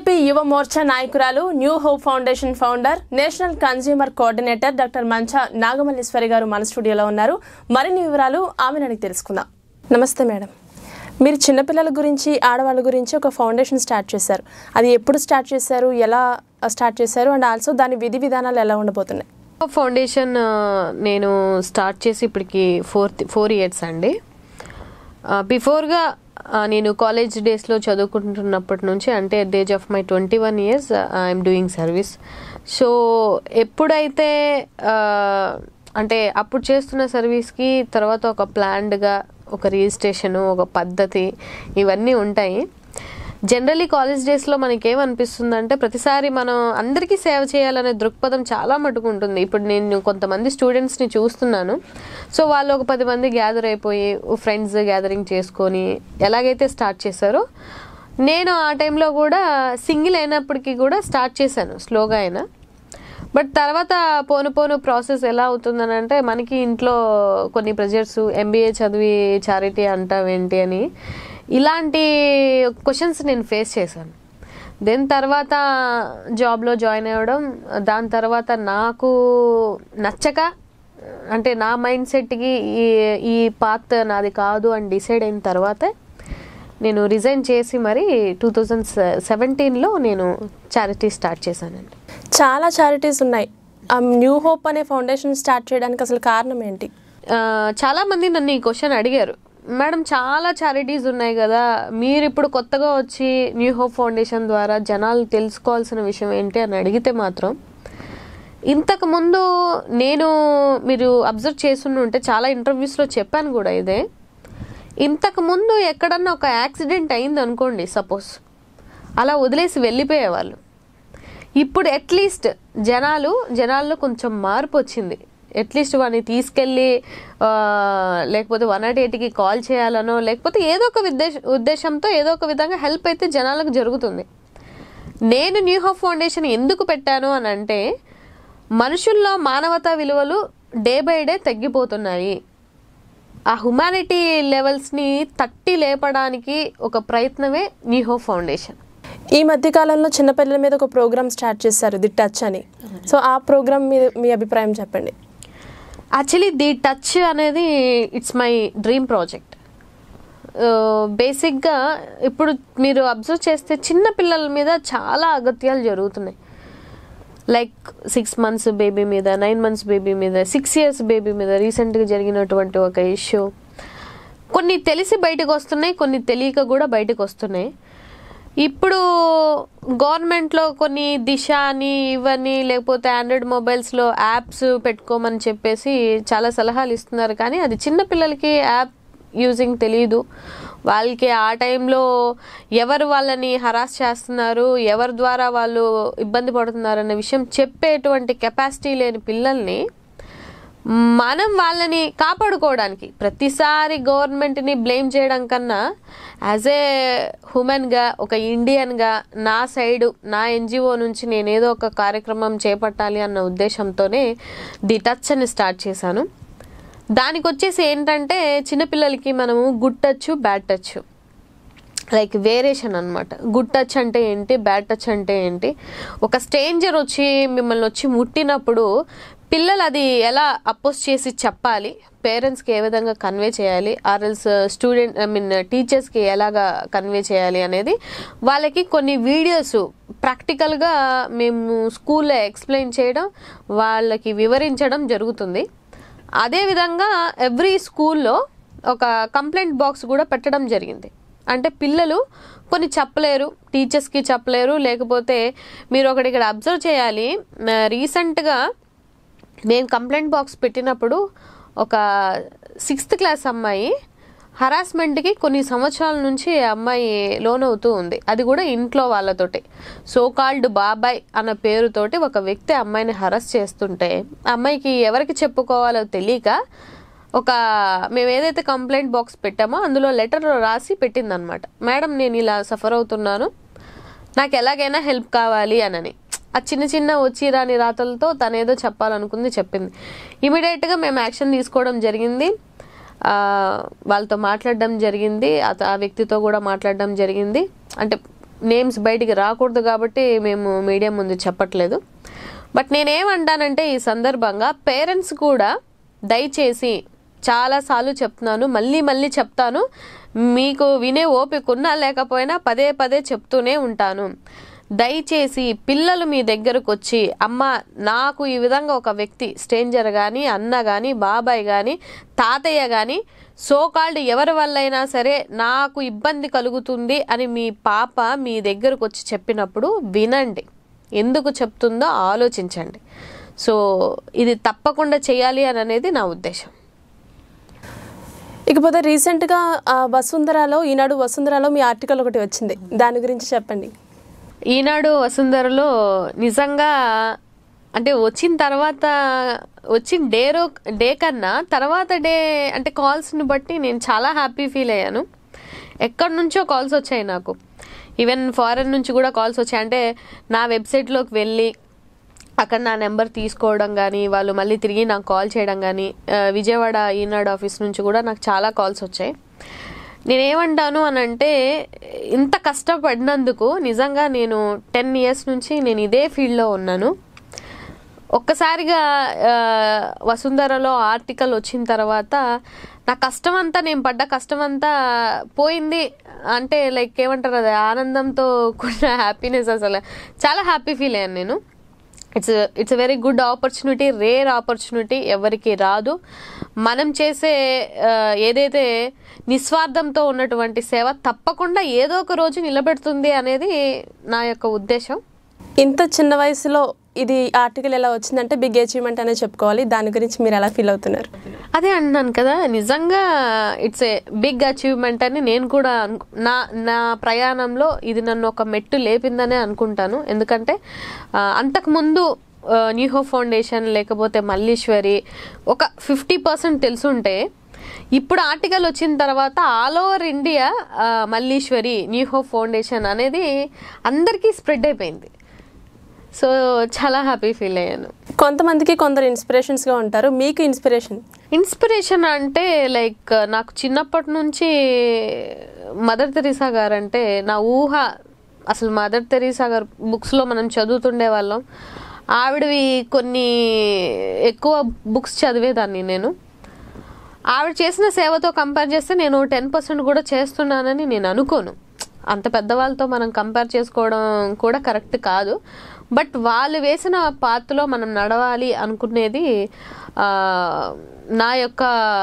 AP Yuva Morcha నాయకురాలు new hope foundation founder national consumer coordinator doctor Mancha Nagamalleswari గారు మన స్టూడియోలో ఉన్నారు మరిన్ని వివరాలు ఆమెను అడిగి తెలుసుకుందాం నమస్తే మేడం మీరు చిన్నపిల్లల గురించి ఆడవాళ్ళ గురించి ఒక ఫౌండేషన్ స్టార్ట్ చేశారు అది ఎప్పుడు స్టార్ట్ చేశారు ఎలా స్టార్ట్ చేశారు అండ్ ఆల్సో దాని విధి విధానాలు ఎలా ఉండబోతున్నాయి ఫౌండేషన్ ఆ, నేను స్టార్ట్ చేసి ఇప్పటికి ఫోర్త్ ఫోర్ ఇయర్స్ అండి బిఫోర్గా నేను కాలేజ్ డేస్లో చదువుకుంటున్నప్పటి నుంచి అంటే at age of my twenty one years I'm doing service so ఎప్పుడైతే ఆ, అంటే అప్పుడు చేస్తున్న సర్వీస్కి తర్వాత ఒక ప్లాన్డ్గా ఒక రిజిస్ట్రేషన్ ఒక పద్ధతి ఇవన్నీ ఉంటాయి జనరలీ కాలేజ్ డేస్లో మనకి ఏమనిపిస్తుంది అంటే ప్రతిసారి మనం అందరికీ సేవ చేయాలనే దృక్పథం చాలా మటుకు ఉంటుంది ఇప్పుడు నేను కొంతమంది స్టూడెంట్స్ని చూస్తున్నాను సో వాళ్ళు ఒక పది మంది గ్యాదర్ అయిపోయి ఫ్రెండ్స్ గ్యాదరింగ్ చేసుకొని ఎలాగైతే స్టార్ట్ చేశారో నేను ఆ టైంలో కూడా సింగిల్ అయినప్పటికీ కూడా స్టార్ట్ చేశాను స్లోగా అయినా బట్ తర్వాత పోను పోను ప్రాసెస్ ఎలా అవుతుందని అంటే మనకి ఇంట్లో కొన్ని ప్రెజర్స్ ఎంబీఏ చదివి చారిటీ అంటావేంటి అని ఇలాంటి క్వశ్చన్స్ నేను ఫేస్ చేశాను దెన్ తర్వాత జాబ్లో జాయిన్ అవ్వడం దాని తర్వాత నాకు నచ్చక అంటే నా మైండ్ సెట్కి ఈ ఈ పాత్ నాది కాదు అని డిసైడ్ అయిన తర్వాతే నేను రిజైన్ చేసి మరి టూ థౌజండ్ సెవెంటీన్లో నేను చారిటీ స్టార్ట్ చేశానండి చాలా చారిటీస్ ఉన్నాయి ఆ న్యూ హోప్ అనే ఫౌండేషన్ స్టార్ట్ చేయడానికి అసలు కారణం ఏంటి ఆ, చాలా మంది నన్ను ఈ క్వశ్చన్ అడిగారు మేడం చాలా చారిటీస్ ఉన్నాయి కదా మీరు ఇప్పుడు కొత్తగా వచ్చి న్యూ హోప్ ఫౌండేషన్ ద్వారా జనాలు తెలుసుకోవాల్సిన విషయం ఏంటి అని అడిగితే మాత్రం ఇంతకు ముందు నేను మీరు అబ్జర్వ్ చేస్తున్న ఉంటే చాలా ఇంటర్వ్యూస్లో చెప్పాను కూడా ఇదే ఇంతకు ముందు ఎక్కడన్నా ఒక యాక్సిడెంట్ అయింది అనుకోండి సపోజ్ అలా వదిలేసి వెళ్ళిపోయేవాళ్ళు ఇప్పుడు అట్లీస్ట్ జనాలు జనాల్లో కొంచెం మార్పు వచ్చింది అట్లీస్ట్ వాడిని తీసుకెళ్ళి ఆ, లేకపోతే వన్ నాట్ ఎయిట్కి కాల్ చేయాలనో లేకపోతే ఏదో ఒక ఉద్దేశ ఉద్దేశంతో ఏదో ఒక విధంగా హెల్ప్ అయితే జనాలకు జరుగుతుంది నేను న్యూ హోప్ ఫౌండేషన్ ఎందుకు పెట్టాను అని అంటే మనుషుల్లో మానవతా విలువలు డే బై డే తగ్గిపోతున్నాయి ఆ హ్యుమానిటీ లెవెల్స్ని తట్టి లేపడానికి ఒక ప్రయత్నమే న్యూ హోప్ ఫౌండేషన్ ఈ మధ్య కాలంలో చిన్నపిల్లల మీద ఒక ప్రోగ్రామ్ స్టార్ట్ చేశారు ది టచ్ అని సో ఆ ప్రోగ్రామ్ మీద మీ అభిప్రాయం చెప్పండి యాక్చువల్లీ ది టచ్ అనేది ఇట్స్ మై డ్రీమ్ ప్రాజెక్ట్ బేసిక్గా ఇప్పుడు మీరు అబ్జర్వ్ చేస్తే చిన్న పిల్లల మీద చాలా అగత్యాలు జరుగుతున్నాయి లైక్ సిక్స్ మంత్స్ బేబీ మీద నైన్ మంత్స్ బేబీ మీద సిక్స్ ఇయర్స్ బేబీ మీద రీసెంట్గా జరిగినటువంటి ఒక ఇష్యూ కొన్ని తెలిసి బయటకు వస్తున్నాయి కొన్ని తెలియక కూడా బయటకు వస్తున్నాయి ఇప్పుడు గవర్నమెంట్లో కొన్ని దిశ అని ఇవన్నీ లేకపోతే ఆండ్రాయిడ్ మొబైల్స్లో యాప్స్ పెట్టుకోమని చెప్పేసి చాలా సలహాలు ఇస్తున్నారు కానీ అది చిన్న పిల్లలకి యాప్ యూజింగ్ తెలియదు వాళ్ళకి ఆ టైంలో ఎవరు వాళ్ళని హరాస్ చేస్తున్నారు ఎవరి ద్వారా వాళ్ళు ఇబ్బంది పడుతున్నారు అనే విషయం చెప్పేటువంటి కెపాసిటీ లేని పిల్లల్ని మనం వాళ్ళని కాపాడుకోవడానికి ప్రతిసారి గవర్నమెంట్ని బ్లేమ్ చేయడం కన్నా యాజ్ ఏ హ్యూమన్గా ఒక ఇండియన్గా నా సైడు నా ఎన్జిఓ నుంచి నేను ఏదో ఒక కార్యక్రమం చేపట్టాలి అన్న ఉద్దేశంతోనే ది టచ్ అని స్టార్ట్ చేశాను దానికి వచ్చేసి ఏంటంటే చిన్నపిల్లలకి మనము good touch bad touch like variation అనమాట గుడ్ టచ్ అంటే ఏంటి బ్యాడ్ టచ్ అంటే ఏంటి ఒక స్ట్రేంజర్ వచ్చి మిమ్మల్ని వచ్చి ముట్టినప్పుడు పిల్లలు అది ఎలా అపోజ్ చేసి చెప్పాలి పేరెంట్స్కి ఏ విధంగా కన్వే చేయాలి ఆర్ఎల్స్ స్టూడెంట్ ఐ మీన్ టీచర్స్కి ఎలాగా కన్వే చేయాలి అనేది వాళ్ళకి కొన్ని వీడియోస్ ప్రాక్టికల్గా మేము స్కూల్లో ఎక్స్ప్లెయిన్ చేయడం వాళ్ళకి వివరించడం జరుగుతుంది అదేవిధంగా ఎవ్రీ స్కూల్లో ఒక కంప్లైంట్ బాక్స్ కూడా పెట్టడం జరిగింది అంటే పిల్లలు కొన్ని చెప్పలేరు టీచర్స్కి చెప్పలేరు లేకపోతే మీరు ఒకటి ఇక్కడ అబ్జర్వ్ చేయాలి రీసెంట్గా నేను కంప్లైంట్ బాక్స్ పెట్టినప్పుడు ఒక సిక్స్త్ క్లాస్ అమ్మాయి హరాస్మెంట్కి కొన్ని సంవత్సరాల నుంచి ఆ అమ్మాయి లోన్ అవుతూ ఉంది అది కూడా ఇంట్లో వాళ్ళతోటి సో కాల్డ్ బాబాయ్ అన్న పేరుతోటి ఒక వ్యక్తి అమ్మాయిని హరాస్ చేస్తుంటే ఆ అమ్మాయికి ఎవరికి చెప్పుకోవాలో తెలియక ఒక మేము ఏదైతే కంప్లైంట్ బాక్స్ పెట్టామో అందులో లెటర్ రాసి పెట్టిందనమాట మేడం నేను ఇలా సఫర్ అవుతున్నాను నాకు ఎలాగైనా హెల్ప్ కావాలి అనని ఆ చిన్న చిన్న వచ్చి రాని రాతలతో తనేదో చెప్పాలనుకుంది చెప్పింది ఇమీడియట్గా మేము యాక్షన్ తీసుకోవడం జరిగింది ఆ, వాళ్ళతో మాట్లాడడం జరిగింది ఆ- ఆ వ్యక్తితో కూడా మాట్లాడడం జరిగింది అంటే నేమ్స్ బయటికి రాకూడదు కాబట్టి మేము మీడియా ముందు చెప్పట్లేదు బట్ నేనేమంటానంటే ఈ సందర్భంగా పేరెంట్స్ కూడా దయచేసి చాలాసార్లు చెప్తున్నాను మళ్ళీ మళ్ళీ చెప్తాను మీకు వినే ఓపిక ఉన్నా లేకపోయినా పదే పదే చెప్తూనే ఉంటాను దయచేసి పిల్లలు మీ దగ్గరకు వచ్చి అమ్మ నాకు ఈ విధంగా ఒక వ్యక్తి స్ట్రేంజర్ కానీ అన్న కానీ బాబాయ్ కానీ తాతయ్య కానీ సోకాల్డ్ ఎవరి వల్లైనా సరే నాకు ఇబ్బంది కలుగుతుంది అని మీ పాప మీ దగ్గరకు వచ్చి చెప్పినప్పుడు వినండి ఎందుకు చెప్తుందో ఆలోచించండి సో ఇది తప్పకుండా చేయాలి అని అనేది నా ఉద్దేశం ఇకపోతే రీసెంట్గా ఆ, వసుంధరలో ఈనాడు వసుంధరలో మీ ఆర్టికల్ ఒకటి వచ్చింది దాని గురించి చెప్పండి ఈనాడు వసుంధరలో నిజంగా అంటే వచ్చిన తర్వాత వచ్చిన డే రో డే కన్నా తర్వాత డే అంటే కాల్స్ని బట్టి నేను చాలా హ్యాపీ ఫీల్ అయ్యాను ఎక్కడి నుంచో కాల్స్ వచ్చాయి నాకు ఈవెన్ ఫారెన్ నుంచి కూడా కాల్స్ వచ్చాయి అంటే నా వెబ్సైట్లోకి వెళ్ళి అక్కడ నా నెంబర్ తీసుకోవడం కానీ వాళ్ళు మళ్ళీ తిరిగి నాకు కాల్ చేయడం కానీ ఆ, విజయవాడ ఈనాడు ఆఫీస్ నుంచి కూడా నాకు చాలా కాల్స్ వచ్చాయి నేనేమంటాను అని అంటే ఇంత కష్టపడినందుకు నిజంగా నేను టెన్ ఇయర్స్ నుంచి నేను ఇదే ఫీల్డ్లో ఉన్నాను ఒక్కసారిగా ఆ, వసుంధరలో ఆర్టికల్ వచ్చిన తర్వాత నా కష్టం అంతా నేను పడ్డ కష్టం అంతా పోయింది అంటే లైక్ ఏమంటారు అది ఆనందంతో కూడిన హ్యాపీనెస్ అసలు చాలా హ్యాపీ ఫీల్ అయ్యాను నేను it's it's very good opportunity rare opportunity ఎవరికి రాదు మనం చేసే ఆ, ఏదైతే నిస్వార్థంతో ఉన్నటువంటి సేవ తప్పకుండా ఏదో ఒక రోజు నిలబెడుతుంది అనేది నా యొక్క ఉద్దేశం ఇంత చిన్న వయసులో ఇది ఆర్టికల్ ఎలా వచ్చిందంటే బిగ్ అచీవ్మెంట్ అనే చెప్పుకోవాలి దాని గురించి మీరు ఎలా ఫీల్ అవుతున్నారు అదే అన్నాను కదా నిజంగా ఇట్స్ ఏ బిగ్ అచీవ్మెంట్ అని నేను కూడా అను- నా నా ప్రయాణంలో ఇది నన్ను ఒక మెట్టు లేపిందనే అనుకుంటాను ఎందుకంటే ఆ, అంతకుముందు ఆ, న్యూ హోప్ ఫౌండేషన్ లేకపోతే మల్లీశ్వరి ఒక ఫిఫ్టీ పర్సెంట్ తెలుసుంటే ఇప్పుడు ఆర్టికల్ వచ్చిన తర్వాత ఆల్ ఓవర్ ఇండియా ఆ, మల్లీశ్వరి న్యూ హోప్ ఫౌండేషన్ అనేది అందరికీ స్ప్రెడ్ అయిపోయింది సో చాలా హ్యాపీ ఫీల్ అయ్యాను కొంతమందికి కొందరు ఇన్స్పిరేషన్స్గా ఉంటారు మీకు ఇన్స్పిరేషన్ ఇన్స్పిరేషన్ అంటే లైక్ నాకు చిన్నప్పటి నుంచి మదర్ తెరీసా గారు అంటే నా ఊహ అసలు మదర్ తెరీసా గారు బుక్స్లో మనం చదువుతుండే వాళ్ళం ఆవిడవి కొన్ని ఎక్కువ బుక్స్ చదివేదాన్ని నేను ఆవిడ చేసిన సేవతో కంపేర్ చేస్తే నేను టెన్ పర్సెంట్ కూడా చేస్తున్నానని నేను అనుకోను అంత పెద్దవాళ్ళతో మనం కంపేర్ చేసుకోవడం కూడా కరెక్ట్ కాదు బట్ వాళ్ళు వేసిన పాత్రలో మనం నడవాలి అనుకునేది ఆ, నా యొక్క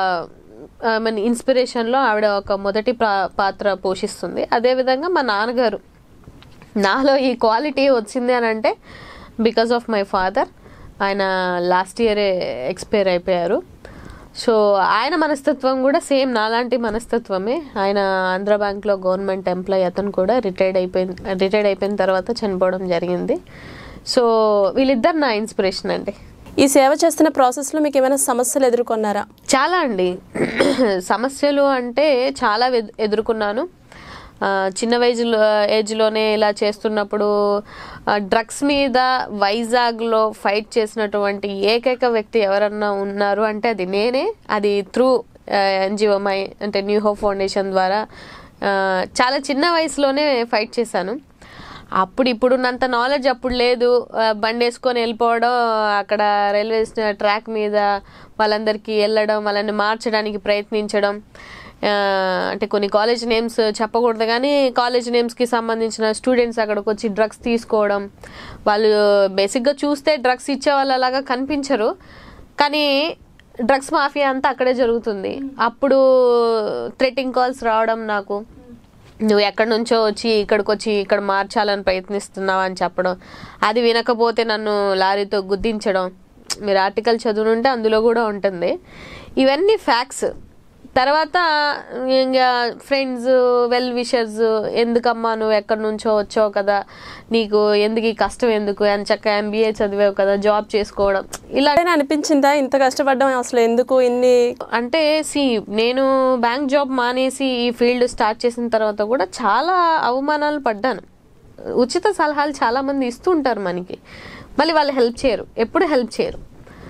మన ఇన్స్పిరేషన్లో ఆవిడ ఒక మొదటి ప్రా- పాత్ర పోషిస్తుంది అదేవిధంగా మా నాన్నగారు నాలో ఈ క్వాలిటీ వచ్చింది అని అంటే బికాస్ ఆఫ్ మై ఫాదర్ ఆయన లాస్ట్ ఇయరే ఎక్స్పైర్ అయిపోయారు సో ఆయన మనస్తత్వం కూడా సేమ్ నాలాంటి మనస్తత్వమే ఆయన ఆంధ్ర బ్యాంక్లో గవర్నమెంట్ ఎంప్లాయ్ అతను కూడా రిటైర్డ్ అయిపోయిన రిటైర్డ్ అయిపోయిన తర్వాత చనిపోవడం జరిగింది సో వీళ్ళిద్దరు నా ఇన్స్పిరేషన్ అండి ఈ సేవ చేస్తున్న ప్రాసెస్లో మీకు ఏమైనా సమస్యలు ఎదుర్కొన్నారా చాలా అండి సమస్యలు అంటే చాలా ఎదు- ఎదుర్కొన్నాను ఆ, చిన్న వయసులో ఏజ్లోనే ఇలా చేస్తున్నప్పుడు డ్రగ్స్ మీద వైజాగ్లో ఫైట్ చేసినటువంటి ఏకైక వ్యక్తి ఎవరన్నా ఉన్నారు అంటే అది నేనే అది త్రూ ఎన్జిఓమై అంటే న్యూ హోప్ ఫౌండేషన్ ద్వారా ఆ, చాలా చిన్న వయసులోనే ఫైట్ చేశాను అప్పుడు ఇప్పుడున్నంత నాలెడ్జ్ అప్పుడు లేదు ఆ, బండి వేసుకొని వెళ్ళిపోవడం అక్కడ రైల్వే స్ట- ట్రాక్ మీద వాళ్ళందరికీ వెళ్ళడం వాళ్ళని మార్చడానికి ప్రయత్నించడం ఆ, అంటే కొన్ని కాలేజ్ నేమ్స్ చెప్పకూడదు కానీ కాలేజ్ నేమ్స్కి సంబంధించిన స్టూడెంట్స్ అక్కడికి వచ్చి డ్రగ్స్ తీసుకోవడం వాళ్ళు బేసిక్గా చూస్తే డ్రగ్స్ ఇచ్చే వాళ్ళు అలాగా కనిపించరు కానీ డ్రగ్స్ మాఫియా అంతా అక్కడే జరుగుతుంది అప్పుడు థ్రెటింగ్ కాల్స్ రావడం నాకు నువ్వు ఎక్కడి నుంచో వచ్చి ఇక్కడికి వచ్చి ఇక్కడ మార్చాలని ప్రయత్నిస్తున్నావు అని చెప్పడం అది వినకపోతే నన్ను లారీతో గుద్దించడం మీరు ఆర్టికల్ చదువునుంటే అందులో కూడా ఉంటుంది ఇవన్నీ ఫ్యాక్ట్స్ తర్వాత ఇంకా ఫ్రెండ్స్ వెల్ విషర్స్ ఎందుకమ్మా నువ్వు ఎక్కడి నుంచో వచ్చావు కదా నీకు ఎందుకు ఈ కష్టం ఎందుకు అని చక్క ఎంబీఏ చదివావు కదా జాబ్ చేసుకోవడం ఇలా ఎప్పుడైనా అనిపించిందా ఇంత కష్టపడ్డం అసలు ఎందుకు ఇన్ని అంటే సి నేను బ్యాంక్ జాబ్ మానేసి ఈ ఫీల్డ్ స్టార్ట్ చేసిన తర్వాత కూడా చాలా అవమానాలు పడ్డాను ఉచిత సలహాలు చాలా మంది ఇస్తూ ఉంటారు మనకి మళ్ళీ వాళ్ళు హెల్ప్ చేయరు ఎప్పుడు హెల్ప్ చేయరు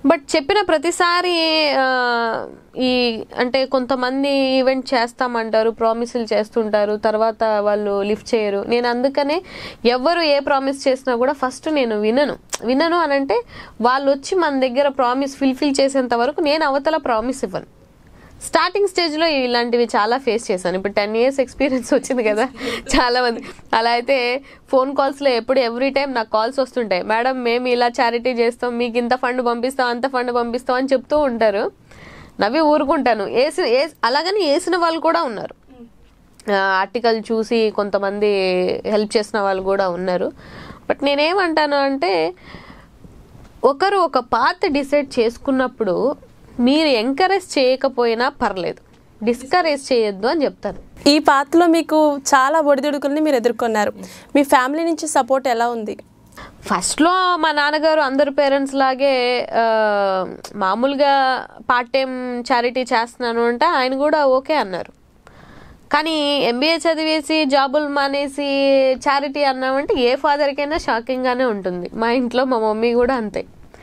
బట్ చెప్పిన ప్రతిసారి ఆ, ఈ అంటే కొంతమంది ఈవెంట్ చేస్తామంటారు ప్రామిసులు చేస్తుంటారు తర్వాత వాళ్ళు లిఫ్ట్ చేయరు నేను అందుకనే ఎవరు ఏ ప్రామిస్ చేసినా కూడా ఫస్ట్ నేను వినను వినను అని అంటే వాళ్ళు వచ్చి మన దగ్గర ప్రామిస్ ఫిల్ఫిల్ చేసేంత వరకు నేను అవతల ప్రామిస్ ఇవ్వను స్టార్టింగ్ స్టేజ్లో ఇలాంటివి చాలా ఫేస్ చేశాను ఇప్పుడు టెన్ ఇయర్స్ ఎక్స్పీరియన్స్ వచ్చింది కదా చాలా మంది అలా అయితే ఫోన్ కాల్స్లో ఎప్పుడు ఎవ్రీ టైం నాకు కాల్స్ వస్తుంటాయి మేడం మేము ఇలా చారిటీ చేస్తాం మీకు ఇంత ఫండ్ పంపిస్తాం అంత ఫండ్ పంపిస్తాం అని చెప్తూ ఉంటారు నవ్వి ఊరుకుంటాను వేసి వేసి- అలాగని వేసిన వాళ్ళు కూడా ఉన్నారు ఆర్టికల్ చూసి కొంతమంది హెల్ప్ చేసిన వాళ్ళు కూడా ఉన్నారు బట్ నేనేమంటాను అంటే ఒకరు ఒక పాత డిసైడ్ చేసుకున్నప్పుడు మీరు ఎంకరేజ్ చేయకపోయినా పర్లేదు డిస్కరేజ్ చేయొద్దు అని చెప్తాను ఈ పాత్రలో మీకు చాలా ఒడిదుడుకుల్ని మీరు ఎదుర్కొన్నారు మీ ఫ్యామిలీ నుంచి సపోర్ట్ ఎలా ఉంది ఫస్ట్లో మా నాన్నగారు అందరు పేరెంట్స్ లాగే ఆ, మామూలుగా పార్ట్ టైం చారిటీ చేస్తున్నాను అంటే ఆయన కూడా ఓకే అన్నారు కానీ ఎంబీఏ చదివేసి జాబులు మానేసి చారిటీ అన్నామంటే ఏ ఫాదర్కైనా షాకింగ్గానే ఉంటుంది మా ఇంట్లో మా మమ్మీ కూడా అంతే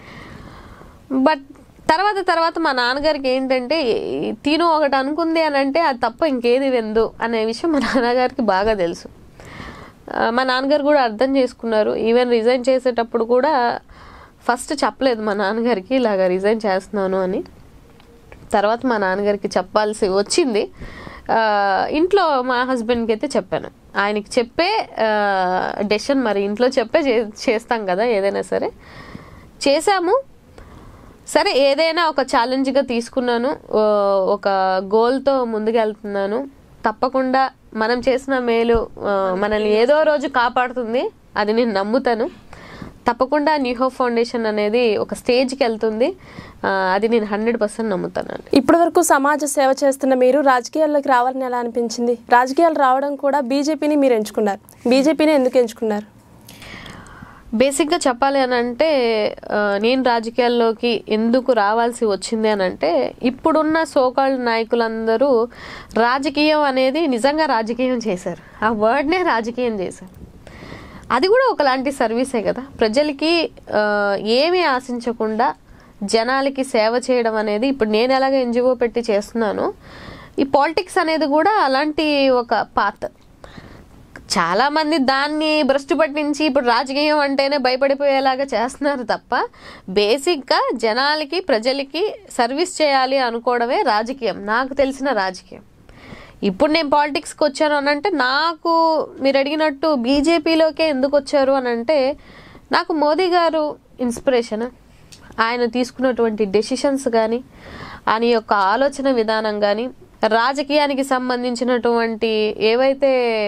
బట్ తర్వాత తర్వాత మా నాన్నగారికి ఏంటంటే ఈ తిను ఒకటి అనుకుంది అని అంటే అది తప్ప ఇంకేది వెందు అనే విషయం మా నాన్నగారికి బాగా తెలుసు ఆ, మా నాన్నగారు కూడా అర్థం చేసుకున్నారు ఈవెన్ రిజైన్ చేసేటప్పుడు కూడా ఫస్ట్ చెప్పలేదు మా నాన్నగారికి ఇలాగ రిజైన్ చేస్తున్నాను అని తర్వాత మా నాన్నగారికి చెప్పాల్సి వచ్చింది ఆ, ఇంట్లో మా హస్బెండ్కి అయితే చెప్పాను ఆయనకి చెప్పే డెసిషన్ మరి ఇంట్లో చెప్పే చే- చేస్తాం కదా ఏదైనా సరే చేశాము సరే ఏదైనా ఒక ఛాలెంజ్గా తీసుకున్నాను ఓ, ఒక గోల్తో ముందుకెళ్తున్నాను తప్పకుండా మనం చేసిన మేలు ఆ, మనల్ని ఏదో రోజు కాపాడుతుంది అది నేను నమ్ముతాను తప్పకుండా న్యూ హోప్ ఫౌండేషన్ అనేది ఒక స్టేజ్కి వెళ్తుంది ఆ, అది నేను హండ్రెడ్ పర్సెంట్ నమ్ముతానండి ఇప్పటి వరకు సమాజ సేవ చేస్తున్న మీరు రాజకీయాల్లోకి రావాలని ఎలా అనిపించింది రాజకీయాలు రావడం కూడా బీజేపీని మీరు ఎంచుకున్నారు బీజేపీని ఎందుకు ఎంచుకున్నారు బేసిక్గా చెప్పాలి అని అంటే ఆ, నేను రాజకీయాల్లోకి ఎందుకు రావాల్సి వచ్చింది అని అంటే ఇప్పుడున్న సోకాల్డ్ నాయకులందరూ రాజకీయం అనేది నిజంగా రాజకీయం చేశారు ఆ వర్డ్నే రాజకీయం చేశారు అది కూడా ఒకలాంటి సర్వీసే కదా ప్రజలకి ఆ, ఏమీ ఆశించకుండా జనాలకి సేవ చేయడం అనేది ఇప్పుడు నేను ఎలాగ ఎన్జిఓ పెట్టి చేస్తున్నానో ఈ పాలిటిక్స్ అనేది కూడా అలాంటి ఒక పాత్ చాలా మంది దాన్ని భ్రష్టు పట్టించి ఇప్పుడు రాజకీయం అంటేనే భయపడిపోయేలాగా చేస్తున్నారు తప్ప బేసిక్గా జనాలకి ప్రజలకి సర్వీస్ చేయాలి అనుకోవడమే రాజకీయం నాకు తెలిసిన రాజకీయం ఇప్పుడు నేను పాలిటిక్స్కి వచ్చాను అని అంటే నాకు మీరు అడిగినట్టు బీజేపీలోకే ఎందుకు వచ్చారు అని అంటే నాకు మోదీ గారు ఇన్స్పిరేషన్ ఆయన తీసుకున్నటువంటి డెసిషన్స్ కానీ ఆయన యొక్క ఆలోచన విధానం కానీ రాజకీయానికి సంబంధించినటువంటి ఏవైతే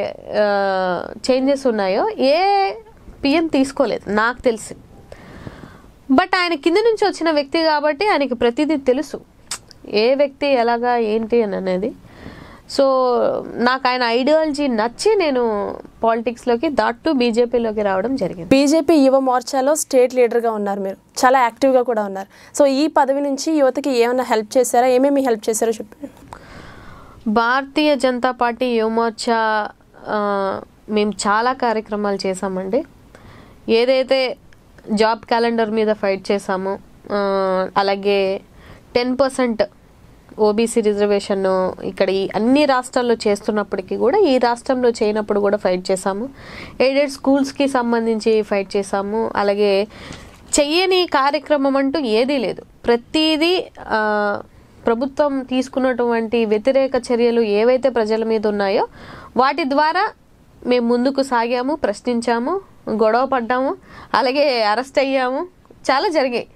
చేంజెస్ ఉన్నాయో ఏ పిఎం తీసుకోలేదు నాకు తెలిసి బట్ ఆయన కింద నుంచి వచ్చిన వ్యక్తి కాబట్టి ఆయనకి ప్రతిదీ తెలుసు ఏ వ్యక్తి ఎలాగా ఏంటి అని అనేది సో నాకు ఆయన ఐడియాలజీ నచ్చి నేను పాలిటిక్స్లోకి దాట్ బీజేపీలోకి రావడం జరిగింది బీజేపీ యువ మోర్చాలో స్టేట్ లీడర్గా ఉన్నారు మీరు చాలా యాక్టివ్గా కూడా ఉన్నారు సో ఈ పదవి నుంచి యువతకి ఏమైనా హెల్ప్ చేశారా ఏమేమి హెల్ప్ చేశారో చెప్పండి భారతీయ జనతా పార్టీ యువమోర్చా ఆ, మేము చాలా కార్యక్రమాలు చేసామండి ఏదైతే జాబ్ క్యాలెండర్ మీద ఫైట్ చేసామో ఆ, అలాగే టెన్ పర్సెంట్ ఓబీసీ రిజర్వేషన్ ఇక్కడ ఈ అన్ని రాష్ట్రాల్లో చేస్తున్నప్పటికీ కూడా ఈ రాష్ట్రంలో చేయనప్పుడు కూడా ఫైట్ చేసాము ఎయిడెడ్ స్కూల్స్కి సంబంధించి ఫైట్ చేసాము అలాగే చెయ్యని కార్యక్రమం అంటూ ఏదీ లేదు ప్రతిదీ ఆ, ప్రభుత్వం తీసుకున్నటువంటి వ్యతిరేక చర్యలు ఏవైతే ప్రజల మీద ఉన్నాయో వాటి ద్వారా మేము ముందుకు సాగాము ప్రశ్నించాము గొడవ పడ్డాము అలాగే అరెస్ట్ అయ్యాము చాలా జరిగాయి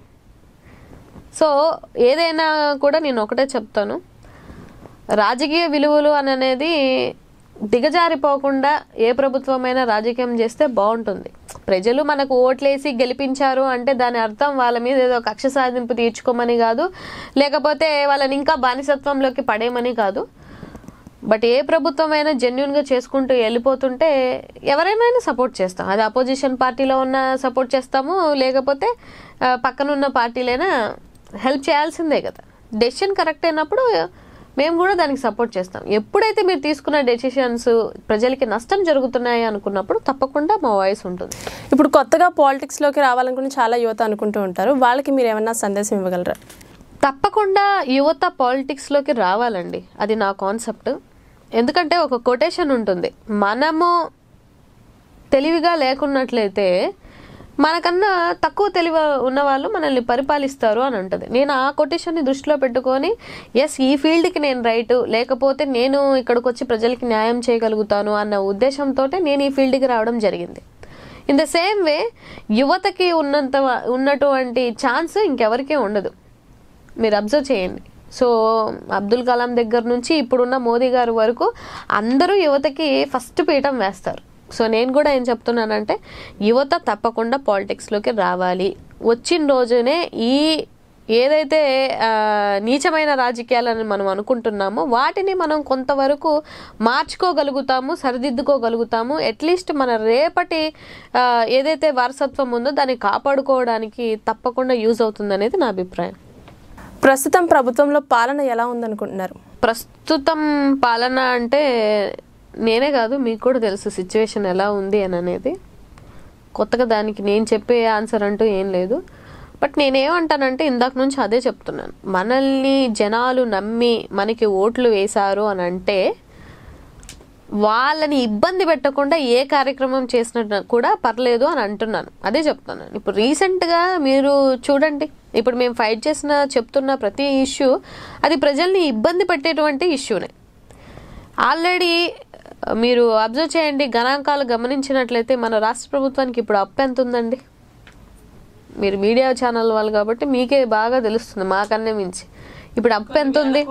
సో ఏదైనా కూడా నేను ఒకటే చెప్తాను రాజకీయ విలువలు అని అనేది దిగజారిపోకుండా ఏ ప్రభుత్వమైనా రాజకీయం చేస్తే బాగుంటుంది ప్రజలు మనకు ఓట్లేసి గెలిపించారు అంటే దాని అర్థం వాళ్ళ మీద ఏదో కక్ష సాధింపు తీర్చుకోమని కాదు లేకపోతే వాళ్ళని ఇంకా బానిసత్వంలోకి పడేయమని కాదు బట్ ఏ ప్రభుత్వం అయినా జెన్యున్గా చేసుకుంటూ వెళ్ళిపోతుంటే ఎవరైనా సపోర్ట్ చేస్తాం అది అపోజిషన్ పార్టీలో ఉన్న సపోర్ట్ చేస్తాము లేకపోతే ఆ, పక్కనున్న పార్టీలైనా హెల్ప్ చేయాల్సిందే కదా డెసిషన్ కరెక్ట్ అయినప్పుడు మేము కూడా దానికి సపోర్ట్ చేస్తాం ఎప్పుడైతే మీరు తీసుకున్న డెసిషన్స్ ప్రజలకి నష్టం జరుగుతున్నాయి అనుకున్నప్పుడు తప్పకుండా మా వాయిస్ ఉంటుంది ఇప్పుడు కొత్తగా పాలిటిక్స్లోకి రావాలనుకుని చాలా యువత అనుకుంటూ ఉంటారు వాళ్ళకి మీరు ఏమన్నా సందేశం ఇవ్వగలరా తప్పకుండా యువత పాలిటిక్స్లోకి రావాలండి అది నా కాన్సెప్ట్ ఎందుకంటే ఒక కొటేషన్ ఉంటుంది మనము తెలివిగా లేకున్నట్లయితే మనకన్నా తక్కువ తెలివి ఉన్న వాళ్ళు మనల్ని పరిపాలిస్తారు అని ఉంటుంది నేను ఆ కొటేషన్ని దృష్టిలో పెట్టుకొని ఎస్ ఈ ఫీల్డ్కి నేను రైటు లేకపోతే నేను ఇక్కడికి వచ్చి ప్రజలకి న్యాయం చేయగలుగుతాను అన్న ఉద్దేశంతో నేను ఈ ఫీల్డ్కి రావడం జరిగింది ఇన్ ద సేమ్ వే యువతకి ఉన్నంత ఉన్నటువంటి ఛాన్స్ ఇంకెవరికీ ఉండదు మీరు అబ్జర్వ్ చేయండి సో అబ్దుల్ కలాం దగ్గర నుంచి ఇప్పుడున్న మోదీ గారి వరకు అందరూ యువతకి ఫస్ట్ పీఠం వేస్తారు సో నేను కూడా ఏం చెప్తున్నానంటే యువత తప్పకుండా పాలిటిక్స్లోకి రావాలి వచ్చిన రోజునే ఈ ఏదైతే ఆ, నీచమైన రాజకీయాలని మనం అనుకుంటున్నామో వాటిని మనం కొంతవరకు మార్చుకోగలుగుతాము సరిదిద్దుకోగలుగుతాము అట్లీస్ట్ మన రేపటి ఆ, ఏదైతే వారసత్వం ఉందో దాన్ని కాపాడుకోవడానికి తప్పకుండా యూజ్ అవుతుంది అనేది నా అభిప్రాయం ప్రస్తుతం ప్రభుత్వంలో పాలన ఎలా ఉందనుకుంటున్నారు ప్రస్తుతం పాలన అంటే నేనే కాదు మీకు కూడా తెలుసు సిచ్యువేషన్ ఎలా ఉంది అని అనేది కొత్తగా దానికి నేను చెప్పే ఆన్సర్ అంటూ ఏం లేదు బట్ నేనేమంటానంటే ఇందాక నుంచి అదే చెప్తున్నాను మనల్ని జనాలు నమ్మి మనకి ఓట్లు వేశారు అని అంటే వాళ్ళని ఇబ్బంది పెట్టకుండా ఏ కార్యక్రమం చేసినా కూడా పర్లేదు అని అంటున్నాను అదే చెప్తున్నాను ఇప్పుడు రీసెంట్గా మీరు చూడండి ఇప్పుడు మేము ఫైట్ చేసిన చెప్తున్న ప్రతి ఇష్యూ అది ప్రజల్ని ఇబ్బంది పెట్టేటువంటి ఇష్యూనే ఆల్రెడీ మీరు అబ్జర్వ్ చేయండి గణాంకాలు గమనించినట్లయితే మన రాష్ట్ర ప్రభుత్వానికి ఇప్పుడు అప్పు ఎంత ఉందండి మీరు మీడియా ఛానల్ వాళ్ళు కాబట్టి మీకే బాగా తెలుస్తుంది మాకన్నే మించి ఇప్పుడు అప్పు ఎంత ఉంది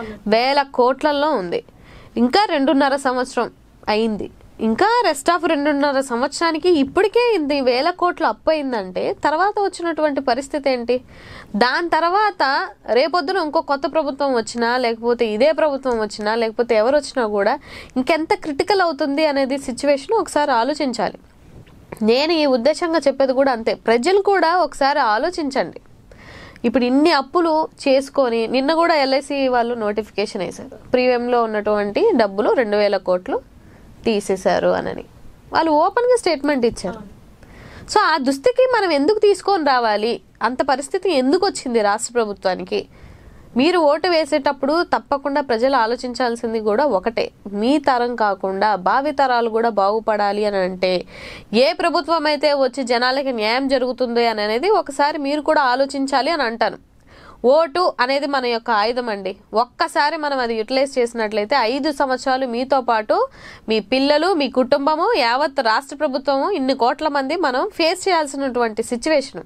వేల కోట్లలో ఉంది ఇంకా రెండున్నర సంవత్సరం అయింది ఇంకా రెస్ట్ ఆఫ్ రెండున్నర సంవత్సరానికి ఇప్పటికే ఇంత వేల కోట్లు అప్పు అయిందంటే తర్వాత వచ్చినటువంటి పరిస్థితి ఏంటి దాని తర్వాత రేపొద్దున ఇంకో కొత్త ప్రభుత్వం వచ్చినా లేకపోతే ఇదే ప్రభుత్వం వచ్చినా లేకపోతే ఎవరు వచ్చినా కూడా ఇంకెంత క్రిటికల్ అవుతుంది అనేది సిచ్యువేషన్ ఒకసారి ఆలోచించాలి నేను ఈ ఉద్దేశంగా చెప్పేది కూడా అంతే ప్రజలు కూడా ఒకసారి ఆలోచించండి ఇప్పుడు ఇన్ని అప్పులు చేసుకొని నిన్న కూడా ఎల్ఐసి వాళ్ళు నోటిఫికేషన్ వేశారు ప్రీమియంలో ఉన్నటువంటి డబ్బులు రెండు వేల కోట్లు తీసేశారు అనని వాళ్ళు ఓపెన్గా స్టేట్మెంట్ ఇచ్చారు సో ఆ దుస్థితికి మనం ఎందుకు తీసుకొని రావాలి అంత పరిస్థితి ఎందుకు వచ్చింది రాష్ట్ర ప్రభుత్వానికి మీరు ఓటు వేసేటప్పుడు తప్పకుండా ప్రజలు ఆలోచించాల్సింది కూడా ఒకటే మీ తరం కాకుండా భావి తరాలు కూడా బాగుపడాలి అని అంటే ఏ ప్రభుత్వం అయితే వచ్చి జనాలకి న్యాయం జరుగుతుంది అని అనేది ఒకసారి మీరు కూడా ఆలోచించాలి అని అంటాను ఓటు అనేది మన యొక్క ఆయుధం అండి ఒక్కసారి మనం అది యూటిలైజ్ చేసినట్లయితే ఐదు సంవత్సరాలు మీతో పాటు మీ పిల్లలు మీ కుటుంబము యావత్ రాష్ట్ర ప్రభుత్వము ఇన్ని కోట్ల మంది మనం ఫేస్ చేయాల్సినటువంటి సిచ్యువేషన్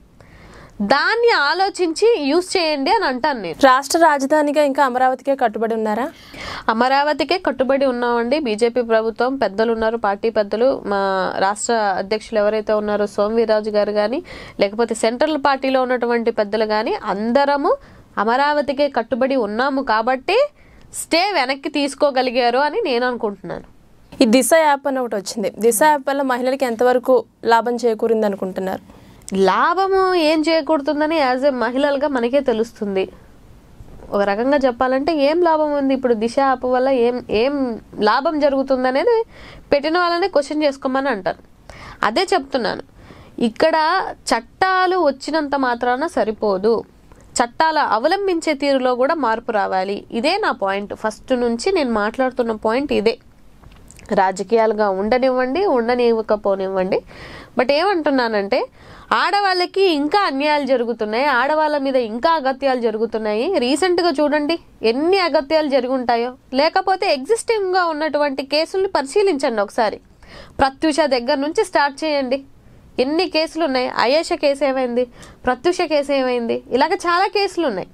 దాన్ని ఆలోచించి యూస్ చేయండి అని అంటాను నేను రాష్ట్ర రాజధానిగా ఇంకా అమరావతికే కట్టుబడి ఉన్నారా అమరావతికే కట్టుబడి ఉన్నామండి బీజేపీ ప్రభుత్వం పెద్దలు ఉన్నారు పార్టీ పెద్దలు మా రాష్ట్ర అధ్యక్షులు ఎవరైతే ఉన్నారో సోమవీరాజు గారు కానీ లేకపోతే సెంట్రల్ పార్టీలో ఉన్నటువంటి పెద్దలు కానీ అందరము అమరావతికే కట్టుబడి ఉన్నాము కాబట్టి స్టే వెనక్కి తీసుకోగలిగారు అని నేను అనుకుంటున్నాను ఈ దిశ యాప్ అని ఒకటి వచ్చింది దిశ యాప్ వల్ల మహిళలకి ఎంతవరకు లాభం చేకూరింది అనుకుంటున్నారు లాభము ఏం చేయకూడుతుందని యాజ్ ఎ మహిళలుగా మనకే తెలుస్తుంది ఒక రకంగా చెప్పాలంటే ఏం లాభం ఉంది ఇప్పుడు దిశ యాప్ వల్ల ఏం ఏం లాభం జరుగుతుంది అనేది పెట్టిన వాళ్ళనే క్వశ్చన్ చేసుకోమని అంటారు అదే చెప్తున్నాను ఇక్కడ చట్టాలు వచ్చినంత మాత్రాన సరిపోదు చట్టాల అవలంబించే తీరులో కూడా మార్పు రావాలి ఇదే నా పాయింట్ ఫస్ట్ నుంచి నేను మాట్లాడుతున్న పాయింట్ ఇదే రాజకీయాలుగా ఉండనివ్వండి ఉండనివ్వకపోనివ్వండి బట్ ఏమంటున్నానంటే ఆడవాళ్ళకి ఇంకా అన్యాయాలు జరుగుతున్నాయి ఆడవాళ్ళ మీద ఇంకా అగత్యాలు జరుగుతున్నాయి రీసెంట్గా చూడండి ఎన్ని అగత్యాలు జరిగి ఉంటాయో లేకపోతే ఎగ్జిస్టింగ్గా ఉన్నటువంటి కేసుల్ని పరిశీలించండి ఒకసారి ప్రత్యూష దగ్గర నుంచి స్టార్ట్ చేయండి ఎన్ని కేసులు ఉన్నాయి అయేష కేసు ఏమైంది ప్రత్యూష కేసు ఏమైంది ఇలాగ చాలా కేసులు ఉన్నాయి